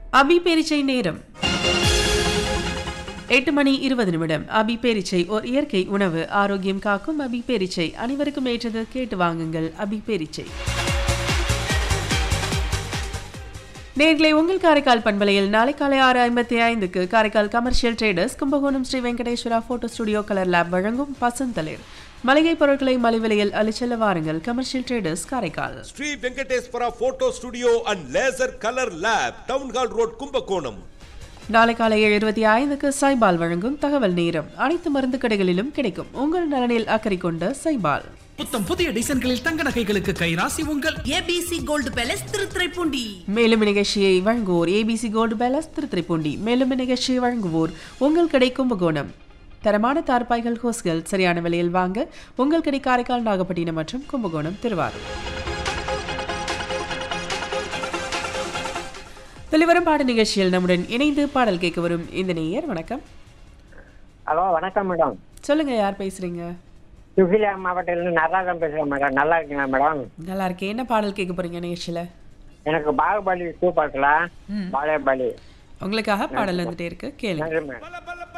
அபி பேரிச்சை நேரம் எட்டு மணி இருபது நிமிடம் அபி பேரிச்சை ஓர் இயற்கை உணவு ஆரோக்கியம் காக்கும் அபி பேரிச்சை அனைவருக்கும் ஏற்றது கேட்டு வாங்குங்கள் அபி பேரிச்சை நேர்களை உங்கள் காரைக்கால் பண்பலையில் நாளை காலை ஆறு ஐம்பத்தி ஐந்துக்கு Karaikal commercial traders Kumbakonam Sri Venkateswara photo studio colour lab வழங்கும் பசந்தளிர் மளிகை பொருட்களை மலிவிலையில் அளிச்செல்ல வாருங்கள் commercial traders Karaikal Sri Venkateswara photo studio and laser colour lab town hall road Kumbakonam நாளை காலை ஏழு இருபத்தி ஐந்துக்கு சைபால் வழங்கும் தகவல் நேரம் அனைத்து மருந்து கடைகளிலும் கிடைக்கும் உங்கள் நலனில் அக்கறை கொண்ட சைபால் புத்தம் புதிய டிசைன்களில் தங்க நகைகளுக்கு கைராசி உங்கள் ஏபிசி கோல்டு பேலஸ் திருத்துறைப்பூண்டி மேலும் இந்நிகழ்ச்சியை வழங்குவோர் ஏபிசி கோல்டு பேலஸ் திருத்துறைப்பூண்டி மேலும் இந்நிகழ்ச்சியை வழங்குவோர் உங்கள் கடை கும்பகோணம் தரமான தார்பாய்கள் ஹோஸ்கள் சரியான விலையில் வாங்க உங்கள் கடை காரைக்கால் நாகப்பட்டினம் மற்றும் கும்பகோணம் திருவாரூர் வெளிவரும் பாட நிகழ்ச்சியில் நம்முடன் இணைந்து பாடல் கேட்க வரும் இந்த நேயர் வணக்கம் ஹலோ வணக்கம் மேடம் சொல்லுங்க யார் பேசுறீங்க சுகிலா மாவட்டத்திலிருந்து நடராஜன் பேசுகிறேன் மேடம் நல்லா இருக்கீங்களா மேடம் நல்லா இருக்கேன் என்ன பாடல் கேட்க போறீங்க நிகழ்ச்சியில எனக்கு பாகுபலி டூ பார்க்கல பாகுபலி உங்களுக்காக பாடல் வந்துட்டே இருக்கு கேளுங்க நன்றி மேடம் பல பல